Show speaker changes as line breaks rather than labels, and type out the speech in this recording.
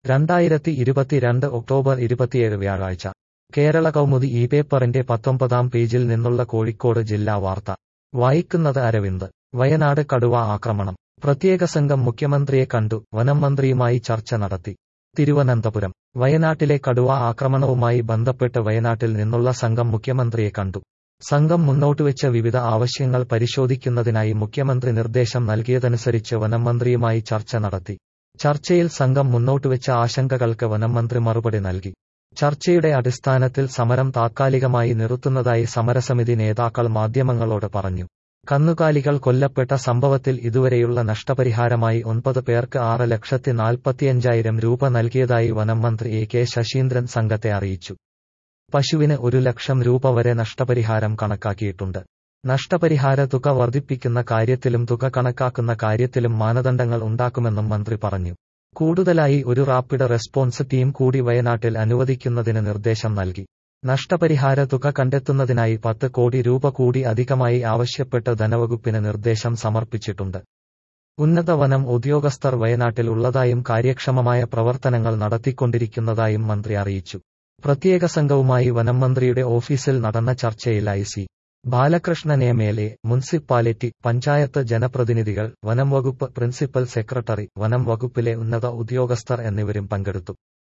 രണ്ടായിരത്തി ഇരുപത്തിരണ്ട് ഒക്ടോബർ ഇരുപത്തിയേഴ് വ്യാഴാഴ്ച കേരള കൗമുദി ഈ പേപ്പറിന്റെ പത്തൊമ്പതാം പേജിൽ നിന്നുള്ള കോഴിക്കോട് ജില്ലാ വാർത്ത വായിക്കുന്നത് അരവിന്ദ് വയനാട് കടുവ ആക്രമണം പ്രത്യേക സംഘം മുഖ്യമന്ത്രിയെ കണ്ടു വനം മന്ത്രിയുമായി ചർച്ച നടത്തി തിരുവനന്തപുരം വയനാട്ടിലെ കടുവ ആക്രമണവുമായി ബന്ധപ്പെട്ട് വയനാട്ടിൽ നിന്നുള്ള സംഘം മുഖ്യമന്ത്രിയെ കണ്ടു സംഘം മുന്നോട്ടുവെച്ച വിവിധ ആവശ്യങ്ങൾ പരിശോധിക്കുന്നതിനായി മുഖ്യമന്ത്രി നിർദ്ദേശം നൽകിയതനുസരിച്ച് വനം മന്ത്രിയുമായി ചർച്ച നടത്തി ചർച്ചയിൽ സംഘം മുന്നോട്ടുവെച്ച ആശങ്കകൾക്ക് വനം മന്ത്രി മറുപടി നൽകി ചർച്ചയുടെ അടിസ്ഥാനത്തിൽ സമരം താത്കാലികമായി നിർത്തുന്നതായി സമരസമിതി നേതാക്കൾ മാധ്യമങ്ങളോട് പറഞ്ഞു കന്നുകാലികൾ കൊല്ലപ്പെട്ട സംഭവത്തിൽ ഇതുവരെയുള്ള നഷ്ടപരിഹാരമായി ഒൻപത് പേർക്ക് ആറ് ലക്ഷത്തി നാൽപ്പത്തിയഞ്ചായിരം രൂപ നൽകിയതായി വനം മന്ത്രി എ കെ ശശീന്ദ്രൻ സംഘത്തെ അറിയിച്ചു പശുവിന് ഒരു ലക്ഷം രൂപ വരെ നഷ്ടപരിഹാരം കണക്കാക്കിയിട്ടുണ്ട് നഷ്ടപരിഹാര തുക വർദ്ധിപ്പിക്കുന്ന കാര്യത്തിലും തുക കണക്കാക്കുന്ന കാര്യത്തിലും മാനദണ്ഡങ്ങൾ ഉണ്ടാക്കുമെന്നും മന്ത്രി പറഞ്ഞു കൂടുതലായി ഒരു റാപ്പിഡ് റെസ്പോൺസ് ടീം കൂടി വയനാട്ടിൽ അനുവദിക്കുന്നതിന് നിർദ്ദേശം നൽകി നഷ്ടപരിഹാര തുക കണ്ടെത്തുന്നതിനായി പത്ത് കോടി രൂപ കൂടി അധികമായി ആവശ്യപ്പെട്ട് ധനവകുപ്പിന് നിർദ്ദേശം സമർപ്പിച്ചിട്ടുണ്ട് ഉന്നത വനം ഉദ്യോഗസ്ഥർ വയനാട്ടിൽ ഉള്ളതായും കാര്യക്ഷമമായ പ്രവർത്തനങ്ങൾ നടത്തിക്കൊണ്ടിരിക്കുന്നതായും മന്ത്രി അറിയിച്ചു പ്രത്യേക സംഘവുമായി വനം മന്ത്രിയുടെ ഓഫീസിൽ നടന്ന ചർച്ചയിൽ I C Balakrishnan M L A municipality panchayat ജനപ്രതിനിധികൾ വനം വകുപ്പ് പ്രിൻസിപ്പൽ സെക്രട്ടറി വനം വകുപ്പിലെ ഉന്നത ഉദ്യോഗസ്ഥർ എന്നിവരും പങ്കെടുത്തു